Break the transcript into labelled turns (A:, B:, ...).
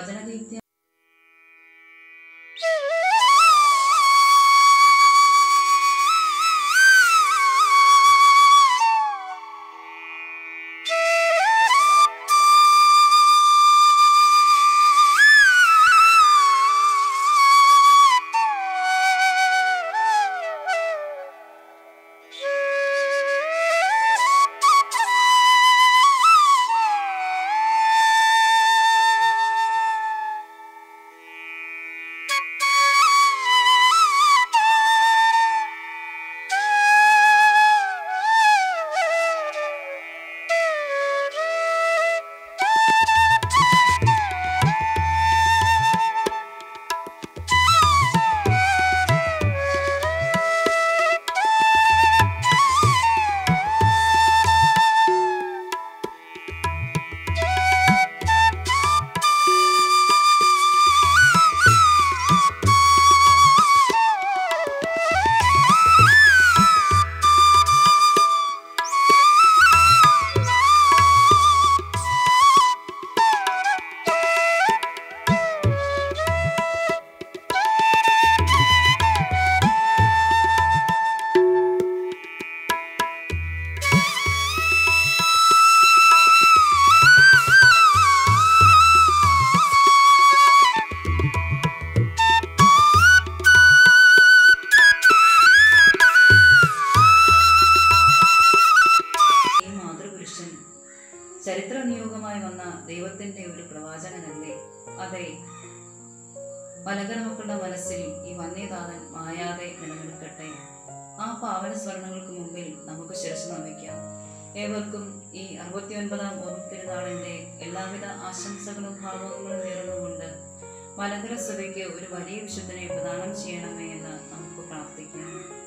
A: വചനദീപ്തി ഈ മാതൃപുരുഷൻ ചരിത്ര നിയോഗമായി വന്ന ദൈവത്തിന്റെ ഒരു പ്രവാചകനല്ലേ അതെ മലങ്കര മക്കളുടെ മനസ്സിൽ ഈ വന്യതാതൻ മായാതെ നിലനിൽക്കട്ടെ ആ പാവന സ്വർണങ്ങൾക്ക് മുമ്പിൽ നമുക്ക് ശിരസ് നമിക്കാം ഏവർക്കും ഈ അറുപത്തി ഒൻപതാം ഓർമ്മ തിരുനാളിന്റെ എല്ലാവിധ ആശംസകളും ഭാവങ്ങളും നേർന്നുകൊണ്ട് മലങ്കര സഭയ്ക്ക് ഒരു വലിയ വിശുദ്ധനെ പ്രദാനം ചെയ്യണമേ എന്ന് നമുക്ക് പ്രാർത്ഥിക്കാം